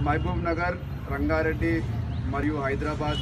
మహబూబ్ నగర్ రంగారెడ్డి మరియు హైదరాబాద్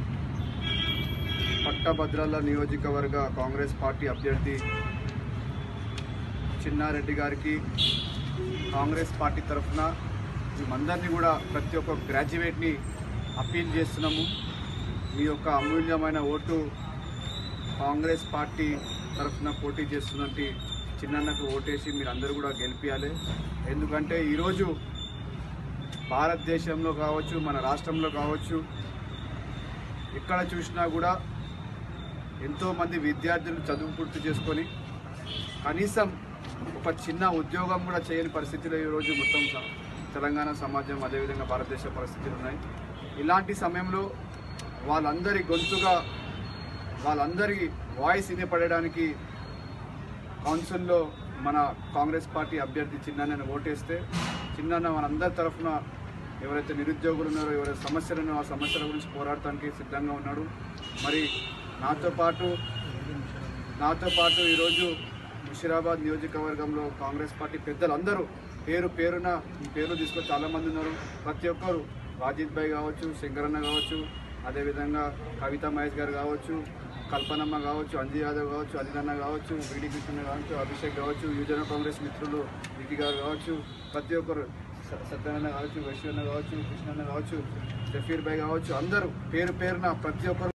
పట్టభద్రాల నియోజకవర్గ కాంగ్రెస్ పార్టీ అభ్యర్థి చిన్నారెడ్డి గారికి కాంగ్రెస్ పార్టీ తరఫున మేమందరినీ కూడా ప్రతి ఒక్క గ్రాడ్యుయేట్ని అప్పీల్ చేస్తున్నాము మీ యొక్క అమూల్యమైన ఓటు కాంగ్రెస్ పార్టీ తరఫున పోటీ చేస్తున్నట్టు చిన్నన్నకు ఓటేసి మీరు అందరూ కూడా గెలిపించాలి ఎందుకంటే ఈరోజు భారతదేశంలో కావచ్చు మన రాష్ట్రంలో కావచ్చు ఎక్కడ చూసినా కూడా ఎంతోమంది విద్యార్థులు చదువు పూర్తి చేసుకొని కనీసం ఒక చిన్న ఉద్యోగం కూడా చేయని పరిస్థితిలో ఈరోజు మొత్తం స- తెలంగాణ సమాజం అదేవిధంగా భారతదేశ పరిస్థితులు ఉన్నాయి ఇలాంటి సమయంలో వాళ్ళందరి గొంతుగా వాళ్ళందరి వాయిస్ వినపడడానికి కౌన్సిల్లో మన కాంగ్రెస్ పార్టీ అభ్యర్థి చిన్నన్నని ఓటేస్తే చిన్నన్న మనందరి తరఫున ఎవరైతే నిరుద్యోగులు ఉన్నారో ఎవరైతే సమస్యలు ఉన్నారో ఆ సమస్యల గురించి పోరాడటానికి సిద్ధంగా ఉన్నాడు మరి నాతో పాటు నాతో పాటు ఈరోజు ముషిరాబాద్ నియోజకవర్గంలో కాంగ్రెస్ పార్టీ పెద్దలందరూ పేరు పేరున ఈ పేర్లు తీసుకొని చాలామంది ఉన్నారు ప్రతి ఒక్కరు వాజిద్ భాయ్ కావచ్చు శంకరన్న కావచ్చు అదేవిధంగా కవిత మహేష్ గారు కావచ్చు కల్పనమ్మ కావచ్చు అంజీ యాదవ్ కావచ్చు అనిలన్న కావచ్చు విడి కృష్ణ కావచ్చు అభిషేక్ కావచ్చు యువజన కాంగ్రెస్ మిత్రులు వికి గారు కావచ్చు ప్రతి ఒక్కరు స- సత్యనారాయణ కావచ్చు వైశ్వన్న కావచ్చు కృష్ణన్న కావచ్చు జఫీర్ భాయ్ కావచ్చు అందరూ పేరు పేరున ప్రతి ఒక్కరు